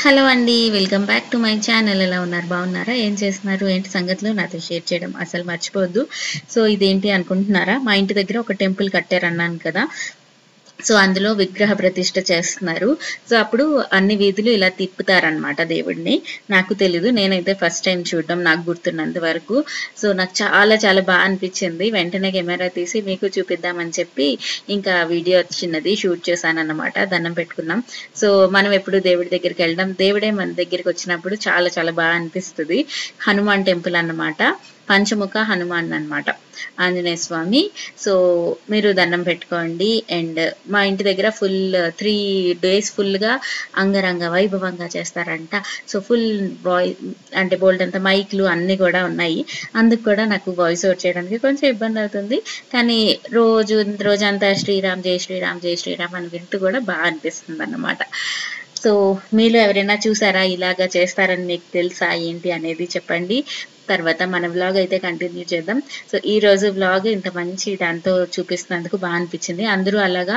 hello అండి welcome back to my channel ఎలా ఉన్నారు బాగున్నారా ఏం చేస్తున్నారు ఏంటి సంగతులు నాతో షేర్ చేయడం అసలు మర్చిపోవద్దు సో ఇదేంటి అనుకుంటున్నారా మా ఇంటి దగ్గర ఒక టెంపుల్ కట్టారన్నాను కదా సో అందులో విగ్రహ ప్రతిష్ఠ చేస్తున్నారు సో అప్పుడు అన్ని వీధులు ఇలా తిప్పుతారనమాట దేవుడిని నాకు తెలీదు నేనైతే ఫస్ట్ టైం చూడడం నాకు గుర్తున్నంత వరకు సో నాకు చాలా చాలా బాగా అనిపించింది వెంటనే కెమెరా తీసి మీకు చూపిద్దామని చెప్పి ఇంకా వీడియో వచ్చినది షూట్ చేశాను అన్నమాట దండం పెట్టుకున్నాం సో మనం ఎప్పుడు దేవుడి దగ్గరికి వెళ్ళడం దేవుడే మన దగ్గరికి వచ్చినప్పుడు చాలా చాలా బాగా అనిపిస్తుంది హనుమాన్ టెంపుల్ అన్నమాట పంచముఖ హనుమాన్ అన్నమాట ఆంజనేయ స్వామి సో మీరు దండం పెట్టుకోండి అండ్ మా ఇంటి దగ్గర ఫుల్ త్రీ డేస్ ఫుల్గా అంగరంగ వైభవంగా చేస్తారంట సో ఫుల్ వాయి అంటే బోల్డ్ అంత మైక్లు అన్నీ కూడా ఉన్నాయి అందుకు కూడా నాకు వాయిస్ ఓవర్ చేయడానికి కొంచెం ఇబ్బంది అవుతుంది కానీ రోజు రోజంతా శ్రీరామ్ జై శ్రీరామ్ జై శ్రీరామ్ అని వింటూ కూడా బాగా అనిపిస్తుంది అన్నమాట సో మీలో ఎవరైనా చూసారా ఇలాగా చేస్తారని మీకు తెలుసా ఏంటి అనేది చెప్పండి తర్వాత మన వ్లాగ్ అయితే కంటిన్యూ చేద్దాం సో ఈ రోజు వ్లాగ్ ఇంత మంచి దాంతో చూపిస్తున్నందుకు బాగా అనిపించింది అందరూ అలాగా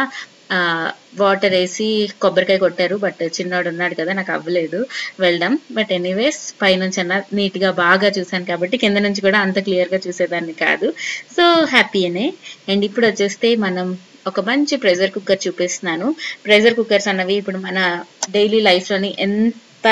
వాటర్ వేసి కొబ్బరికాయ కొట్టారు బట్ చిన్నోడు ఉన్నాడు కదా నాకు అవ్వలేదు వెళ్ళడం బట్ ఎనీవేస్ పైనుంచి అన్న నీట్గా బాగా చూశాను కాబట్టి కింద నుంచి కూడా అంత క్లియర్గా చూసేదాన్ని కాదు సో హ్యాపీనే అండ్ ఇప్పుడు వచ్చేస్తే మనం ఒక మంచి ప్రెషర్ కుక్కర్ చూపిస్తున్నాను ప్రెషర్ కుక్కర్స్ అన్నవి ఇప్పుడు మన డైలీ లైఫ్లోని ఎంత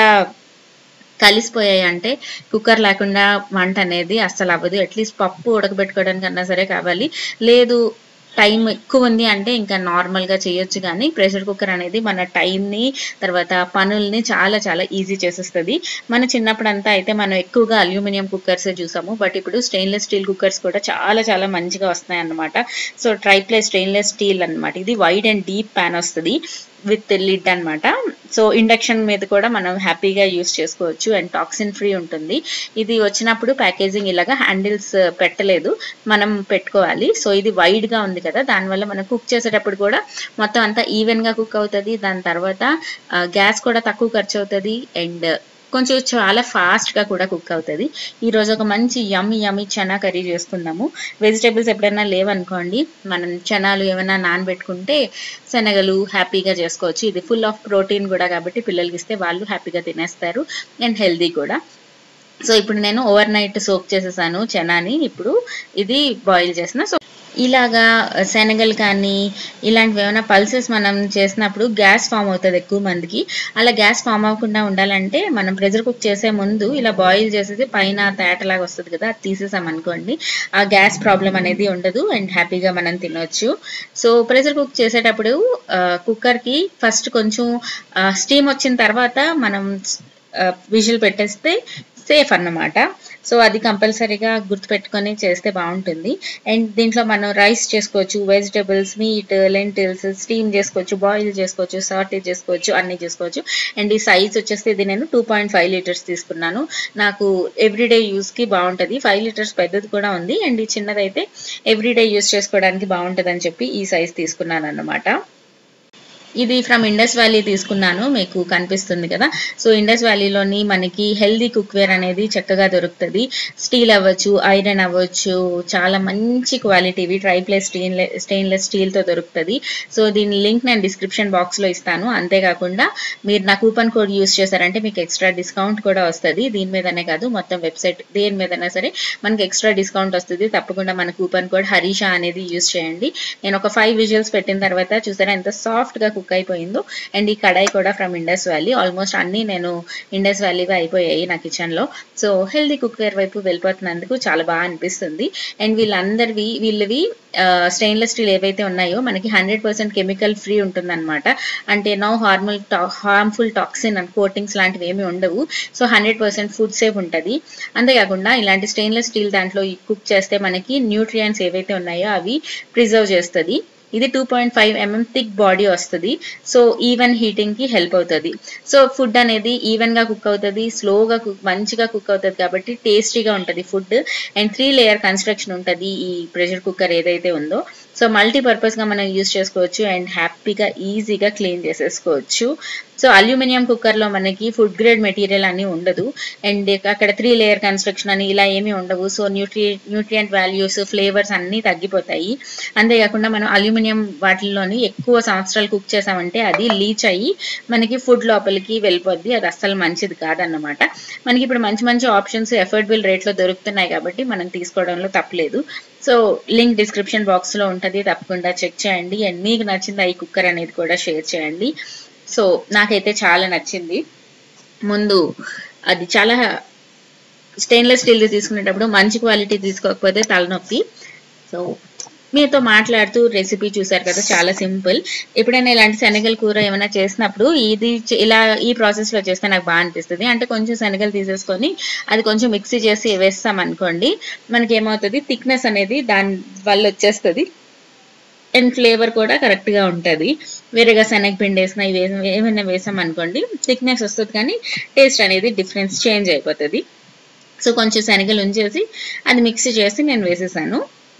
కలిసిపోయాయి అంటే కుక్కర్ లేకుండా వంట అనేది అస్సలు అవ్వదు అట్లీస్ట్ పప్పు ఉడకబెట్టుకోవడానికి అన్నా సరే కావాలి లేదు టైం ఎక్కువ ఉంది అంటే ఇంకా నార్మల్గా చేయొచ్చు కానీ ప్రెషర్ కుక్కర్ అనేది మన టైంని తర్వాత పనుల్ని చాలా చాలా ఈజీ చేసేస్తుంది మన చిన్నప్పుడు అంతా అయితే మనం ఎక్కువగా అల్యూమినియం కుక్కర్స్ చూసాము బట్ ఇప్పుడు స్టెయిన్లెస్ స్టీల్ కుక్కర్స్ కూడా చాలా చాలా మంచిగా వస్తున్నాయి అన్నమాట సో ట్రైప్లే స్టెయిన్లెస్ స్టీల్ అనమాట ఇది వైడ్ అండ్ డీప్ ప్యాన్ వస్తుంది విత్ లిడ్ అనమాట సో ఇండక్షన్ మీద కూడా మనం హ్యాపీగా యూస్ చేసుకోవచ్చు అండ్ టాక్సిన్ ఫ్రీ ఉంటుంది ఇది వచ్చినప్పుడు ప్యాకేజింగ్ ఇలాగా హ్యాండిల్స్ పెట్టలేదు మనం పెట్టుకోవాలి సో ఇది వైడ్గా ఉంది కదా దానివల్ల మనం కుక్ చేసేటప్పుడు కూడా మొత్తం అంతా ఈవెన్గా కుక్ అవుతుంది దాని తర్వాత గ్యాస్ కూడా తక్కువ ఖర్చు అవుతుంది అండ్ కొంచెం చాలా ఫాస్ట్గా కూడా కుక్ అవుతుంది ఈరోజు ఒక మంచి యమ్మి యమ్మి చనా కర్రీ చేసుకుందాము వెజిటేబుల్స్ ఎప్పుడైనా లేవనుకోండి మనం చనాలు ఏమైనా నానబెట్టుకుంటే శనగలు హ్యాపీగా చేసుకోవచ్చు ఇది ఫుల్ ఆఫ్ ప్రోటీన్ కూడా కాబట్టి పిల్లలకి ఇస్తే వాళ్ళు హ్యాపీగా తినేస్తారు అండ్ హెల్దీ కూడా సో ఇప్పుడు నేను ఓవర్ నైట్ సోక్ చేసేసాను చనాని ఇప్పుడు ఇది బాయిల్ చేసిన సో ఇలాగా శనగలు కానీ ఇలాంటివి ఏమైనా పల్సెస్ మనం చేసినప్పుడు గ్యాస్ ఫామ్ అవుతుంది ఎక్కువ మందికి అలా గ్యాస్ ఫామ్ అవ్వకుండా ఉండాలంటే మనం ప్రెషర్ కుక్ చేసే ముందు ఇలా బాయిల్ చేసేసి పైన తేటలాగా వస్తుంది కదా అది తీసేసాం అనుకోండి ఆ గ్యాస్ ప్రాబ్లం అనేది ఉండదు అండ్ హ్యాపీగా మనం తినొచ్చు సో ప్రెషర్ కుక్ చేసేటప్పుడు కుక్కర్కి ఫస్ట్ కొంచెం స్టీమ్ వచ్చిన తర్వాత మనం విజిల్ పెట్టేస్తే సేఫ్ అన్నమాట సో అది కంపల్సరీగా గుర్తుపెట్టుకొని చేస్తే బాగుంటుంది అండ్ దీంట్లో మనం రైస్ చేసుకోవచ్చు వెజిటేబుల్స్ మీట్ లెంటిల్స్ స్టీమ్ చేసుకోవచ్చు బాయిల్ చేసుకోవచ్చు సాటే చేసుకోవచ్చు అన్నీ చేసుకోవచ్చు అండ్ ఈ సైజ్ వచ్చేసి ఇది నేను టూ పాయింట్ ఫైవ్ లీటర్స్ తీసుకున్నాను నాకు ఎవ్రీడే యూస్కి బాగుంటుంది ఫైవ్ లీటర్స్ పెద్దది కూడా ఉంది అండ్ ఈ చిన్నదైతే ఎవ్రీడే యూస్ చేసుకోవడానికి బాగుంటుంది అని చెప్పి ఈ సైజ్ తీసుకున్నాను అన్నమాట ఇది ఫ్రమ్ ఇండస్ వ్యాలీ తీసుకున్నాను మీకు కనిపిస్తుంది కదా సో ఇండస్ వ్యాలీలోని మనకి హెల్దీ కుక్వేర్ అనేది చక్కగా దొరుకుతుంది స్టీల్ అవ్వచ్చు ఐరన్ అవ్వచ్చు చాలా మంచి క్వాలిటీవి ట్రైప్లెస్ స్టీల్ స్టెయిన్లెస్ స్టీల్తో దొరుకుతుంది సో దీని లింక్ నేను డిస్క్రిప్షన్ బాక్స్లో ఇస్తాను అంతేకాకుండా మీరు నా కూపన్ కోడ్ యూస్ చేశారంటే మీకు ఎక్స్ట్రా డిస్కౌంట్ కూడా వస్తుంది దీని మీదనే కాదు మొత్తం వెబ్సైట్ దేని మీదైనా సరే మనకి ఎక్స్ట్రా డిస్కౌంట్ వస్తుంది తప్పకుండా మన కూపన్ కోడ్ హరీషా అనేది యూస్ చేయండి నేను ఒక ఫైవ్ విజువల్స్ పెట్టిన తర్వాత చూసారా ఎంత సాఫ్ట్గా కుక్ అయిపోయిందో అండ్ ఈ కడాయి కూడా ఫ్రమ్ ఇండస్ వ్యాలీ ఆల్మోస్ట్ అన్నీ నేను ఇండస్ వ్యాలీవి అయిపోయాయి నా కిచెన్లో సో హెల్దీ కుక్వేర్ వైపు వెళ్ళిపోతున్నందుకు చాలా బాగా అనిపిస్తుంది అండ్ వీళ్ళందరివి వీళ్ళవి స్టెయిన్లెస్ స్టీల్ ఏవైతే ఉన్నాయో మనకి హండ్రెడ్ పర్సెంట్ కెమికల్ ఫ్రీ ఉంటుందన్నమాట అంటే no harmful harmful toxin and coatings లాంటివి ఏమి ఉండవు so hundred percent food safe ఉంటుంది అంతేకాకుండా ఇలాంటి స్టెయిన్లెస్ స్టీల్ దాంట్లో కుక్ చేస్తే మనకి న్యూట్రియంట్స్ ఏవైతే ఉన్నాయో అవి ప్రిజర్వ్ చేస్తుంది ఇది two point five mm thick body వస్తుంది సో ఈవెన్ హీటింగ్ కి హెల్ప్ అవుతుంది సో ఫుడ్ అనేది ఈవెన్ గా కుక్ అవుతుంది స్లోగా కుక్ మంచిగా కుక్ అవుతుంది కాబట్టి టేస్టీగా ఉంటుంది food and three layer construction ఉంటుంది ఈ ప్రెషర్ కుక్కర్ ఏదైతే ఉందో సో మల్టీపర్పస్ గా మనం యూస్ చేసుకోవచ్చు అండ్ హ్యాపీగా ఈజీగా క్లీన్ చేసేసుకోవచ్చు సో అల్యూమినియం కుక్కర్లో మనకి ఫుడ్ గ్రేడ్ మెటీరియల్ అని ఉండదు అండ్ అక్కడ త్రీ లేయర్ కన్స్ట్రక్షన్ అని ఇలా ఏమీ ఉండవు so nutri nutrient values flavours అన్నీ తగ్గిపోతాయి అంతేకాకుండా మనం అల్యూమినియం వాటిల్లోని ఎక్కువ సంవత్సరాలు కుక్ చేసామంటే అది లీచ్ అయ్యి మనకి ఫుడ్ లోపలికి వెళ్ళిపోద్ది అది అస్సలు మంచిది కాదన్నమాట మనకి ఇప్పుడు మంచి మంచి ఆప్షన్స్ ఎఫోర్డబుల్ రేట్లో దొరుకుతున్నాయి కాబట్టి మనం తీసుకోవడంలో తప్పలేదు సో లింక్ డిస్క్రిప్షన్ బాక్స్లో ఉంటుంది తప్పకుండా చెక్ చేయండి అండ్ మీకు నచ్చిందా ఈ కుక్కర్ అనేది కూడా షేర్ చేయండి సో నాకైతే చాలా నచ్చింది ముందు అది చాలా స్టెయిన్లెస్ స్టీల్ తీసుకునేటప్పుడు మంచి క్వాలిటీ తీసుకోకపోతే తలనొప్పి సో మీతో మాట్లాడుతూ రెసిపీ చూసారు కదా చాలా సింపుల్ ఎప్పుడైనా ఇలాంటి శనగల కూర ఏమైనా చేసినప్పుడు ఇది చే- ఇలా ఈ ప్రాసెస్ లో చేస్తే నాకు బాగా అనిపిస్తుంది అంటే కొంచెం శనగలు తీసేసుకొని అది కొంచెం మిక్సీ చేసి వేస్తాం అనుకోండి మనకి ఏమవుతుంది థిక్నెస్ అనేది దాని వల్ల వచ్చేస్తుంది అండ్ ఫ్లేవర్ కూడా కరెక్ట్ గా ఉంటది వేరేగా శనగపిండి వేసిన ఇవి వేసిన- ఏమైనా వేసాం అనుకోండి థిక్నెస్ వస్తుంది కానీ టేస్ట్ అనేది డిఫరెన్స్ చేంజ్ అయిపోతుంది సో కొంచెం శనగలు ఉంచేసి అది మిక్సీ చేసి నేను వేసేసాను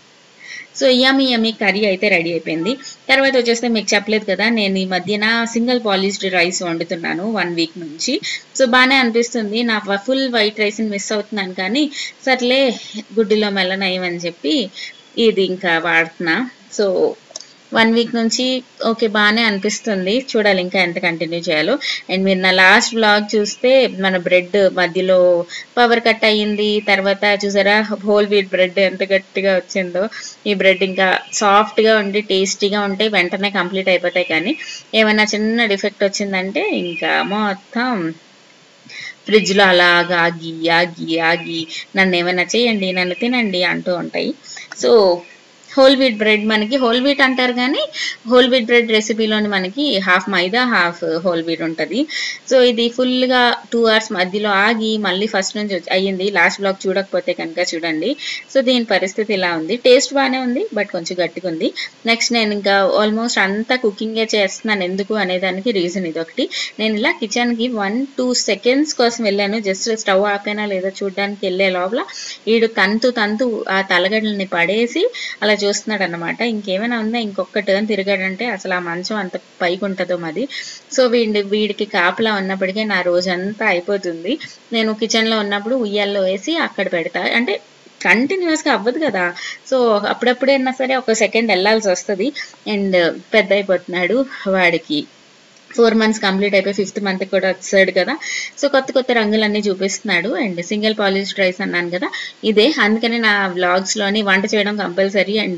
సో యమీ యమీ కర్రీ అయితే రెడీ అయిపోయింది తర్వాత వచ్చేస్తే మీకు చెప్పలేదు కదా నేను ఈ మధ్యన సింగిల్ పాలిష్డ్ రైస్ వండుతున్నాను వన్ వీక్ నుంచి సో బాగానే అనిపిస్తుంది నా ఫుల్ వైట్ రైస్ని మిస్ అవుతున్నాను కానీ సర్లే గుడ్డిలో మెల్లనయం అని చెప్పి ఇది ఇంకా వాడుతున్నా సో వన్ వీక్ నుంచి ఓకే బాగానే అనిపిస్తుంది చూడాలి ఇంకా ఎంత కంటిన్యూ చేయాలో అండ్ మీరు నా లాస్ట్ బ్లాగ్ చూస్తే మన బ్రెడ్ మధ్యలో పవర్ కట్ అయ్యింది తర్వాత చూసారా హోల్ వీట్ బ్రెడ్ ఎంత గట్టిగా వచ్చిందో ఈ బ్రెడ్ ఇంకా సాఫ్ట్ గా ఉండి టేస్టీగా ఉంటే వెంటనే కంప్లీట్ అయిపోతాయి కానీ ఏమైనా చిన్న డిఫెక్ట్ వచ్చిందంటే ఇంకా మొత్తం ఫ్రిడ్జ్ లో అలాగా ఆగి ఆగి ఆగి నన్ను ఏమైనా చేయండి నన్ను తినండి అంటూ ఉంటాయి సో హోల్ వీట్ బ్రెడ్ మనకి హోల్ వీట్ అంటారు కానీ హోల్ వీట్ బ్రెడ్ రెసిపీలోని మనకి half maida half whole wheat ఉంటుంది సో ఇది full గా టూ అవర్స్ మధ్యలో ఆగి మళ్ళీ ఫస్ట్ నుంచి వచ్చి- అయ్యింది లాస్ట్ బ్లాగ్ చూడకపోతే కనుక చూడండి సో దీని పరిస్థితి ఇలా ఉంది టేస్ట్ బాగానే ఉంది బట్ కొంచెం గట్టిగా ఉంది నెక్స్ట్ నేను ఇంకా ఆల్మోస్ట్ అంతా కుకింగే చేస్తున్నాను ఎందుకు అనే దానికి రీజన్ ఇది ఒకటి నేను ఇలా కిచెన్ కి వన్ టూ సెకండ్స్ కోసం వెళ్ళాను జస్ట్ స్టవ్ ఆపైనా లేదా చూడడానికి వెళ్ళే లోపల వీడు తంతు తంతు ఆ తలగడలని పడేసి అలా చూస్తున్నాడు అనమాట ఇంకేమైనా ఉందా ఇంకొక టర్న్ తిరిగాడంటే అసలు ఆ మంచం అంత పైకి ఉంటుందో మాది సో వీడి వీడికి కాపలా ఉన్నప్పటికీ నా రోజంతా అయిపోతుంది నేను కిచెన్ లో ఉన్నప్పుడు ఉయ్యాల్లో వేసి అక్కడ పెడతా అంటే కంటిన్యూస్ గా అవ్వదు కదా సో అప్పుడప్పుడైనా సరే ఒక సెకండ్ వెళ్ళాల్సి వస్తుంది అండ్ పెద్ద అయిపోతున్నాడు వాడికి ఫోర్ మంత్స్ కంప్లీట్ అయిపోయి ఫిఫ్త్ మంత్ కూడా వచ్చాడు కదా సో కొత్త కొత్త రంగులన్నీ చూపిస్తున్నాడు అండ్ సింగిల్ పాలిష్డ్ రైస్ అన్నాను కదా ఇదే అందుకని నా వ్లాగ్స్ లోని వంట చేయడం కంపల్సరీ అండ్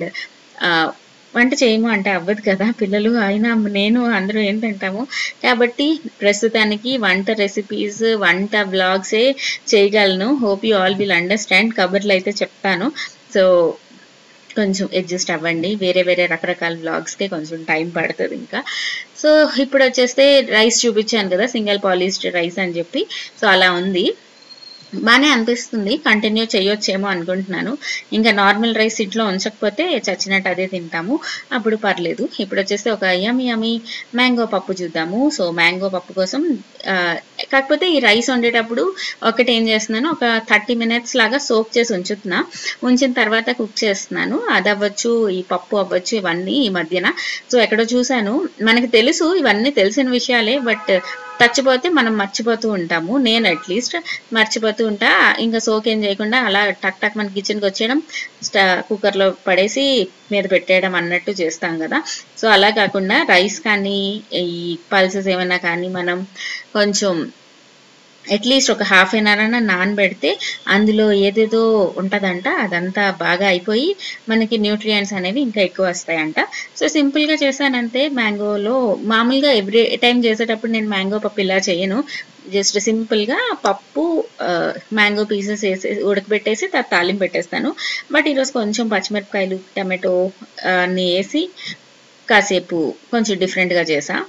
వంట చేయము అంటే అవ్వదు కదా పిల్లలు అయినా నేను అందరూ ఏం తింటాము కాబట్టి ప్రస్తుతానికి వంట రెసిపీస్ వంట వ్లాగ్సే చేయగలను hope you all will understand కబర్లు అయితే చెప్తాను సో కొంచెం అడ్జస్ట్ అవ్వండి వేరే వేరే రకరకాల వ్లాగ్స్కే కొంచెం టైం పడుతుంది ఇంకా సో ఇప్పుడు వచ్చేస్తే రైస్ చూపించాను కదా సింగిల్ పాలిష్డ్ రైస్ అని చెప్పి సో అలా ఉంది బాగానే అనిపిస్తుంది కంటిన్యూ చేయొచ్చేమో అనుకుంటున్నాను ఇంకా నార్మల్ రైస్ ఇంట్లో ఉంచకపోతే చచ్చినట్టు అదే తింటాము అప్పుడు పర్లేదు ఇప్పుడు వచ్చేసి ఒక యమి యమి మ్యాంగో పప్పు చూద్దాము సో మ్యాంగో పప్పు కోసం ఆ, కాకపోతే ఈ రైస్ వండేటప్పుడు ఒకటి ఏం చేస్తున్నాను ఒక థర్టీ మినిట్స్ లాగా సోక్ చేసి ఉంచుతున్నా ఉంచిన తర్వాత కుక్ చేస్తున్నాను అది అవ్వచ్చు ఈ పప్పు అవ్వచ్చు ఇవన్నీ ఈ మధ్యన సో ఎక్కడో చూశాను మనకి తెలుసు ఇవన్నీ తెలిసిన విషయాలే బట్ చచ్చిపోతే మనం మర్చిపోతూ ఉంటాము నేను అట్లీస్ట్ మర్చిపోతూ ఉంటా ఇంకా సోక్ ఏం చేయకుండా అలా టక్ టక్ మన కిచెన్కి వచ్చేయడం స్టా కుక్కర్లో పడేసి మీద పెట్టేయడం అన్నట్టు చేస్తాం కదా సో అలా కాకుండా రైస్ కానీ ఈ పల్సెస్ ఏమైనా కానీ మనం కొంచెం అట్లీస్ట్ ఒక హాఫ్ అన్ అవర్ అన్న నానబెడితే అందులో ఏదేదో ఉంటుందంట అదంతా బాగా అయిపోయి మనకి న్యూట్రియంట్స్ అనేవి ఇంకా ఎక్కువ వస్తాయంట సో సింపుల్గా చేశానంతే మ్యాంగోలో మామూలుగా ఎవ్రీ టైం చేసేటప్పుడు నేను మ్యాంగో పప్పు ఇలా చేయను జస్ట్ సింపుల్గా పప్పు మ్యాంగో పీసెస్ వేసి ఉడకబెట్టేసి తర్వాత తాలింపు పెట్టేస్తాను బట్ ఈరోజు కొంచెం పచ్చిమిరపకాయలు టమాటో అన్ని వేసి కాసేపు కొంచెం డిఫరెంట్గా చేసా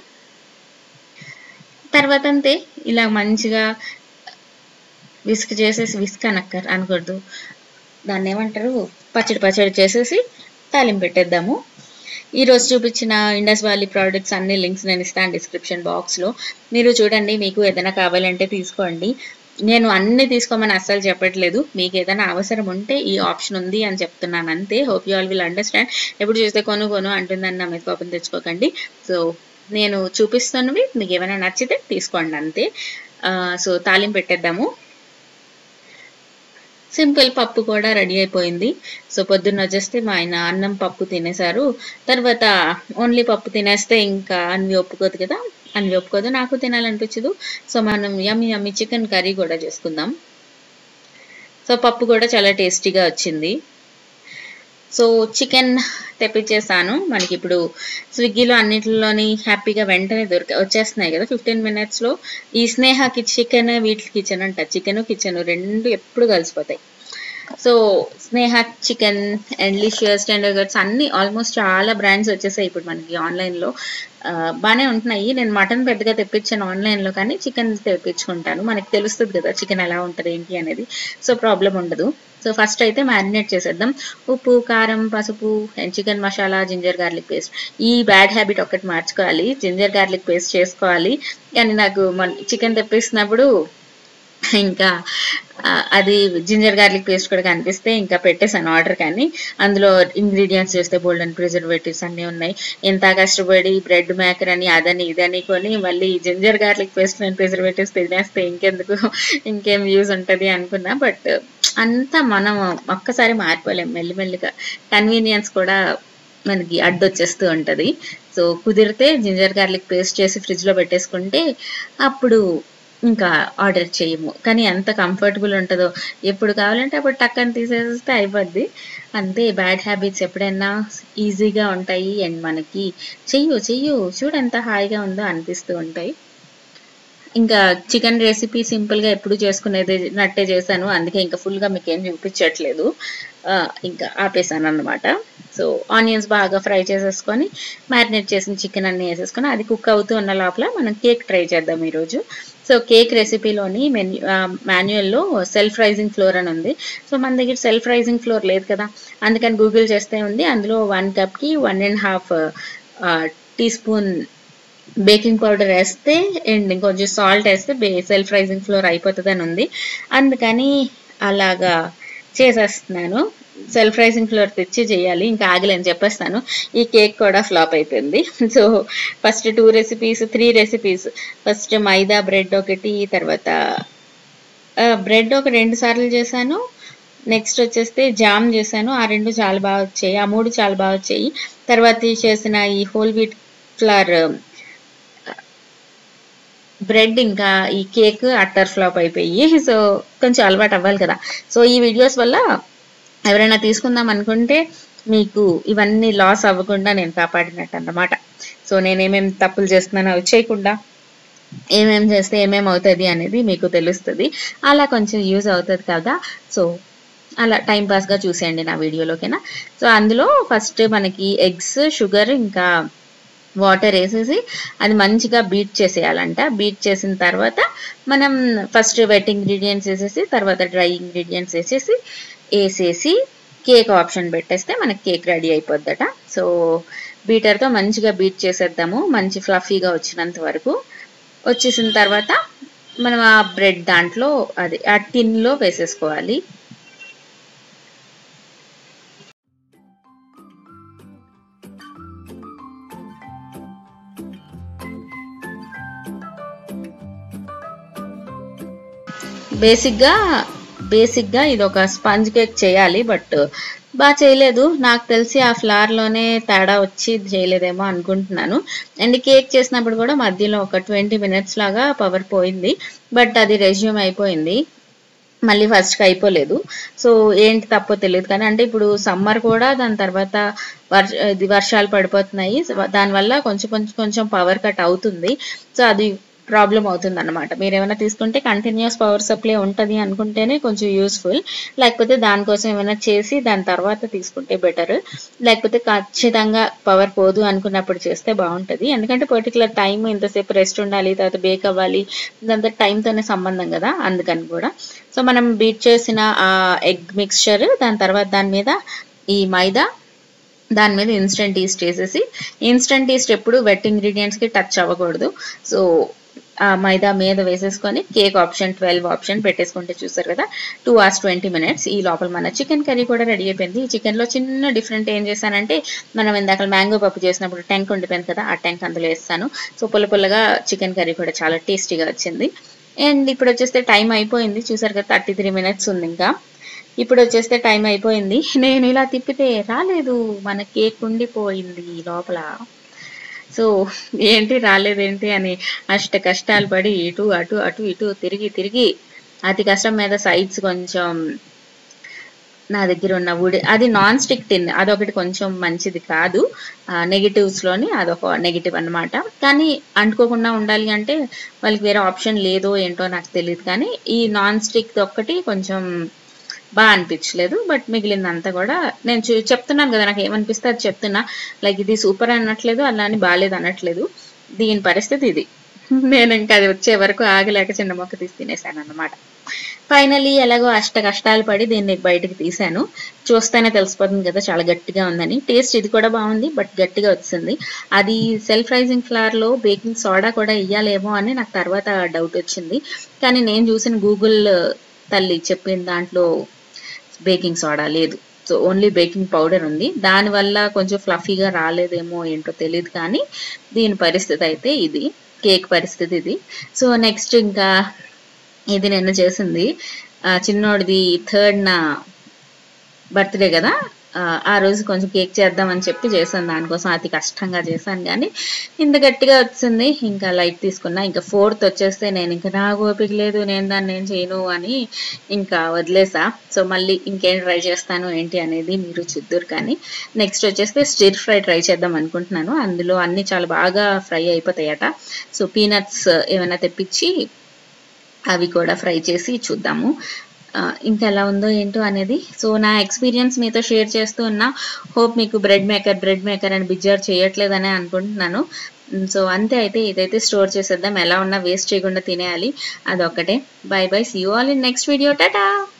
తర్వాత అంతే ఇలా మంచిగా విస్క్ చేసేసి విస్క్ అనక్కర్ అనకూడదు దాన్ని ఏమంటారు పచ్చడి పచ్చడి చేసేసి తాలింపు పెట్టేద్దాము ఈ రోజు చూపించిన ఇండస్ వ్యాలీ ప్రోడక్ట్స్ అన్ని లింక్స్ నేను ఇస్తాను డిస్క్రిప్షన్ బాక్స్లో మీరు చూడండి మీకు ఏదైనా కావాలంటే తీసుకోండి నేను అన్ని తీసుకోమని అస్సలు చెప్పట్లేదు మీకు ఏదైనా అవసరం ఉంటే ఈ ఆప్షన్ ఉంది అని చెప్తున్నాను అంతే hope you all will understand ఎప్పుడు చూస్తే కొను కొను అంటుందని నా మీద కోపం తెచ్చుకోకండి సో నేను చూపిస్తున్నవి మీకు ఏమైనా నచ్చితే తీసుకోండి అంతే ఆ, సో తాలింపు పెట్టేద్దాము సింపుల్ పప్పు కూడా రెడీ అయిపోయింది సో పొద్దున్న వచ్చేస్తే మా ఆయన అన్నం పప్పు తినేశారు తర్వాత ఓన్లీ పప్పు తినేస్తే ఇంకా అన్వి ఒప్పుకోదు కదా అన్వి ఒప్పుకోదు నాకు తినాలనిపించదు సో మనం యమ్మి యమ్మి చికెన్ కర్రీ కూడా చేసుకుందాం సో పప్పు కూడా చాలా టేస్టీగా వచ్చింది సో చికెన్ తెప్పించేసాను మనకి ఇప్పుడు స్విగ్గీలో అన్నిటిలోని హ్యాపీగా వెంటనే దొరిక వచ్చేస్తున్నాయి కదా ఫిఫ్టీన్ మినిట్స్లో ఈ స్నేహకి చికెన్ వీటి కిచెన్ అంట చికెన్ కిచెన్ రెండు ఎప్పుడు కలిసిపోతాయి so Sneha chicken and Licious tender cuts అన్ని ఆల్మోస్ట్ చాలా బ్రాండ్స్ వచ్చేసాయి ఇప్పుడు మనకి ఆన్లైన్లో బాగానే ఉంటున్నాయి నేను మటన్ పెద్దగా తెప్పించాను ఆన్లైన్లో కానీ చికెన్ తెప్పించుకుంటాను మనకి తెలుస్తుంది కదా చికెన్ ఎలా ఉంటుంది ఏంటి అనేది సో ప్రాబ్లం ఉండదు సో ఫస్ట్ అయితే మ్యారినేట్ చేసేద్దాం ఉప్పు కారం పసుపు chicken masala ginger garlic paste ఈ బ్యాడ్ హ్యాబిట్ ఒక్కటి మార్చుకోవాలి జింజర్ గార్లిక్ పేస్ట్ చేసుకోవాలి కానీ నాకు మన చికెన్ తెప్పిస్తున్నప్పుడు ఇంకా ఆ, అది జింజర్ గార్లిక్ పేస్ట్ కూడా కనిపిస్తే ఇంకా పెట్టేశాను ఆర్డర్ కానీ అందులో ఇంగ్రీడియంట్స్ చేస్తే బోల్డ్ అండ్ ప్రిజర్వేటివ్స్ అన్నీ ఉన్నాయి ఎంత కష్టపడి బ్రెడ్ మేకర్ అని అదని ఇదని కొని మళ్ళీ ginger garlic paste and preservatives తినేస్తే ఇంకెందుకు ఇంకేం యూజ్ ఉంటుంది అనుకున్నా బట్ అంతా మనం ఒక్కసారి మారిపోలేం మెల్లిమెల్లిగా కన్వీనియన్స్ కూడా మనకి అడ్డొచ్చేస్తూ ఉంటుంది సో కుదిరితే జింజర్ గార్లిక్ పేస్ట్ చేసి ఫ్రిడ్జ్లో పెట్టేసుకుంటే అప్పుడు ఇంకా ఆర్డర్ చేయము కానీ ఎంత కంఫర్టబుల్ ఉంటుందో ఎప్పుడు కావాలంటే అప్పుడు టక్కని తీసేస్తే అయిపోద్ది అంతే బ్యాడ్ హ్యాబిట్స్ ఎప్పుడైనా ఈజీగా ఉంటాయి అండ్ మనకి చెయ్యు చెయ్యు చూడు ఎంత హాయిగా ఉందో అనిపిస్తూ ఉంటాయి ఇంకా చికెన్ రెసిపీ సింపుల్ గా ఎప్పుడు చేసుకునేది నట్టే చేశాను అందుకే ఇంకా ఫుల్ గా మీకు ఏం చూపించట్లేదు ఆ, ఇంకా ఆపేసాను అన్నమాట సో ఆనియన్స్ బాగా ఫ్రై చేసేసుకొని మ్యారినేట్ చేసిన చికెన్ అన్ని వేసేసుకొని అది కుక్ అవుతూ ఉన్న లోపల మనం కేక్ ట్రై చేద్దాం ఈరోజు సో కేక్ రెసిపీలోని మెన్యూ మాన్యువల్లో సెల్ఫ్ రైజింగ్ ఫ్లోర్ అని ఉంది సో మన దగ్గర సెల్ఫ్ రైజింగ్ ఫ్లోర్ లేదు కదా అందుకని గూగుల్ చేస్తే ఉంది అందులో వన్ కప్కి one and half teaspoon baking powder వేస్తే అండ్ ఇంకొంచెం సాల్ట్ వేస్తే బే సెల్ఫ్ రైజింగ్ ఫ్లోర్ అయిపోతుంది అని ఉంది అందుకని అలాగా చేసేస్తున్నాను సెల్ఫ్ రైజింగ్ ఫ్లోర్ తెచ్చి చేయాలి ఇంకా ఆగలేని చెప్పేస్తాను ఈ కేక్ కూడా ఫ్లాప్ అయిపోయింది so first two recipes three recipes first maida bread ఒకటి తర్వాత బ్రెడ్ ఒక రెండు సార్లు చేశాను నెక్స్ట్ వచ్చేస్తే జామ్ చేశాను ఆ రెండు చాలా బాగా వచ్చాయి ఆ మూడు చాలా బాగా వచ్చాయి తర్వాత ఈ చేసిన ఈ హోల్ వీట్ ఫ్లవర్ బ్రెడ్ ఇంకా ఈ కేక్ అట్టర్ ఫ్లాప్ అయిపోయి సో కొంచెం అలవాటు అవ్వాలి కదా సో ఈ వీడియోస్ వల్ల ఎవరైనా తీసుకుందాం అనుకుంటే మీకు ఇవన్నీ లాస్ అవ్వకుండా నేను కాపాడినట్టు అన్నమాట సో నేను ఏమేమి తప్పులు చేస్తున్నానో అవి చేయకుండా ఏమేం చేస్తే ఏమేం అవుతుంది అనేది మీకు తెలుస్తుంది అలా కొంచెం యూజ్ అవుతుంది కదా సో అలా టైం పాస్గా చూసేయండి నా వీడియోలోకేనా సో అందులో ఫస్ట్ మనకి ఎగ్స్ షుగర్ ఇంకా వాటర్ వేసేసి అది మంచిగా బీట్ చేసేయాలంట బీట్ చేసిన తర్వాత మనం ఫస్ట్ వెట్ ఇంగ్రీడియంట్స్ వేసేసి తర్వాత డ్రై ఇంగ్రీడియంట్స్ వేసేసి వేసేసి కేక్ ఆప్షన్ పెట్టేస్తే మనకి కేక్ రెడీ అయిపోద్దట సో బీటర్తో మంచిగా బీట్ చేసేద్దాము మంచి ఫ్లఫీగా వచ్చినంత వరకు వచ్చేసిన తర్వాత మనం ఆ బ్రెడ్ దాంట్లో అది ఆ టిన్లో వేసేసుకోవాలి బేసిక్గా బేసిక్గా ఇది ఒక స్పంజ్ కేక్ చేయాలి బట్ బాగా చేయలేదు నాకు తెలిసి ఆ ఫ్లవర్లోనే తేడా వచ్చి చేయలేదేమో అనుకుంటున్నాను అండ్ కేక్ చేసినప్పుడు కూడా మధ్యలో ఒక ట్వంటీ మినిట్స్ లాగా పవర్ పోయింది బట్ అది రెజ్యూమ్ అయిపోయింది మళ్ళీ ఫస్ట్కి అయిపోలేదు సో ఏంటి తప్పో తెలియదు కానీ అంటే ఇప్పుడు సమ్మర్ కూడా దాని తర్వాత వర్ష ఇది వర్షాలు పడిపోతున్నాయి సో దానివల్ల కొంచెం కొంచెం కొంచెం పవర్ కట్ అవుతుంది సో అది ప్రాబ్లం అవుతుంది అనమాట మీరు ఏమైనా తీసుకుంటే కంటిన్యూస్ పవర్ సప్లై ఉంటుంది అనుకుంటేనే కొంచెం యూస్ఫుల్ లేకపోతే దానికోసం ఏమైనా చేసి దాని తర్వాత తీసుకుంటే బెటర్ లేకపోతే ఖచ్చితంగా పవర్ పోదు అనుకున్నప్పుడు చేస్తే బాగుంటుంది ఎందుకంటే పర్టికులర్ టైం ఇంతసేపు రెస్ట్ ఉండాలి తర్వాత బేక్ అవ్వాలి ఇదంతా టైంతోనే సంబంధం కదా అందుకని కూడా సో మనం బీట్ చేసిన ఆ ఎగ్ మిక్స్చర్ దాని తర్వాత దాని మీద ఈ మైదా దాని మీద ఇన్స్టెంట్ ఈస్ట్ వేసేసి ఇన్స్టెంట్ ఈస్ట్ ఎప్పుడు వెట్ ఇంగ్రీడియంట్స్కి టచ్ అవ్వకూడదు సో ఆ మైదా మీద వేసేసుకొని కేక్ ఆప్షన్ ట్వెల్వ్ ఆప్షన్ పెట్టేసుకుంటే చూసారు కదా టూ అవర్స్ ట్వంటీ మినిట్స్ ఈ లోపల మన చికెన్ కర్రీ కూడా రెడీ అయిపోయింది ఈ చికెన్లో చిన్న డిఫరెంట్ ఏం చేశానంటే మనం ఇందాక మ్యాంగో పప్పు చేసినప్పుడు టెంక్ ఉండిపోయింది కదా ఆ టెంక్ అందులో వేస్తాను సో పుల్ల పుల్లగా చికెన్ కర్రీ కూడా చాలా టేస్టీగా వచ్చింది అండ్ ఇప్పుడు వచ్చేస్తే టైం అయిపోయింది చూసారు కదా థర్టీ త్రీ మినిట్స్ ఉంది ఇంకా ఇప్పుడు వచ్చేస్తే టైం అయిపోయింది నేను ఇలా తిప్పితే రాలేదు మన కేక్ ఉండిపోయింది లోపల సో ఏంటి రాలేదేంటి అని అష్ట కష్టాలు పడి ఇటు అటు అటు ఇటు తిరిగి తిరిగి అతి కష్టం మీద సైడ్స్ కొంచెం నా దగ్గర ఉన్న వుడ్ అది నాన్ స్టిక్ టిన్ అదొకటి కొంచెం మంచిది కాదు నెగిటివ్స్ లోని అదొక నెగిటివ్ అన్నమాట కానీ అంటుకోకుండా ఉండాలి అంటే వాళ్ళకి వేరే ఆప్షన్ లేదో ఏంటో నాకు తెలియదు కానీ ఈ నాన్ స్టిక్ ఒక్కటి కొంచెం బాగా అనిపించలేదు బట్ మిగిలిందంతా కూడా నేను చూ- చెప్తున్నాను కదా నాకు ఏమనిపిస్తే అది చెప్తున్నా లైక్ ఇది సూపర్ అనట్లేదు అలా అని బాగాలేదు అనట్లేదు దీని పరిస్థితి ఇది నేను ఇంకా అది వచ్చే వరకు ఆగలేక చిన్న మొక్క తీసి తినేసాను అనమాట ఫైనలీ ఎలాగో అష్ట కష్టాలు పడి దీన్ని బయటకు తీసాను చూస్తేనే తెలిసిపోతుంది కదా చాలా గట్టిగా ఉందని టేస్ట్ ఇది కూడా బాగుంది బట్ గట్టిగా వచ్చింది అది సెల్ఫ్ రైజింగ్ ఫ్లవర్ లో బేకింగ్ సోడా కూడా ఇయ్యాలేమో అని నాకు తర్వాత డౌట్ వచ్చింది కానీ నేను చూసిన గూగుల్ తల్లి చెప్పిన దాంట్లో బేకింగ్ సోడా లేదు సో ఓన్లీ బేకింగ్ పౌడర్ ఉంది దానివల్ల కొంచెం ఫ్లఫీగా రాలేదేమో ఏంటో తెలియదు కానీ దీని పరిస్థితి అయితే ఇది కేక్ పరిస్థితి ఇది సో నెక్స్ట్ ఇంకా ఇది నిన్న చేసింది ఆ, చిన్నోడిది థర్డ్ నా బర్త్డే కదా ఆ, ఆ రోజు కొంచెం కేక్ చేద్దామని చెప్పి చేశాను దానికోసం అతి కష్టంగా చేశాను కానీ ఇంత గట్టిగా వచ్చింది ఇంకా లైట్ తీసుకున్నా ఇంకా ఫోర్త్ వచ్చేస్తే నేను ఇంకా నాకు ఓపిక లేదు నేను దాన్ని ఏం చేయను అని ఇంకా వదిలేసా సో మళ్ళీ ఇంకేం ట్రై చేస్తాను ఏంటి అనేది మీరు చూద్దరు కానీ నెక్స్ట్ వచ్చేస్తే స్టిర్ ఫ్రై ట్రై చేద్దాం అనుకుంటున్నాను అందులో అన్ని చాలా బాగా ఫ్రై అయిపోతాయట సో పీనట్స్ ఏమైనా తెప్పించి అవి కూడా ఫ్రై చేసి చూద్దాము ఆ, ఇంకా ఎలా ఉందో ఏంటో అనేది సో నా ఎక్స్పీరియన్స్ మీతో షేర్ చేస్తూ ఉన్నా హోప్ మీకు బ్రెడ్ మేకర్ బ్రెడ్ మేకర్ అని బిజ్జార్ చేయట్లేదని అనుకుంటున్నాను ఉమ్, సో అంతే అయితే ఇదైతే స్టోర్ చేసేద్దాం ఎలా ఉన్నా వేస్ట్ చేయకుండా తినేయాలి అదొక్కటే bye bye see you all in next video Tata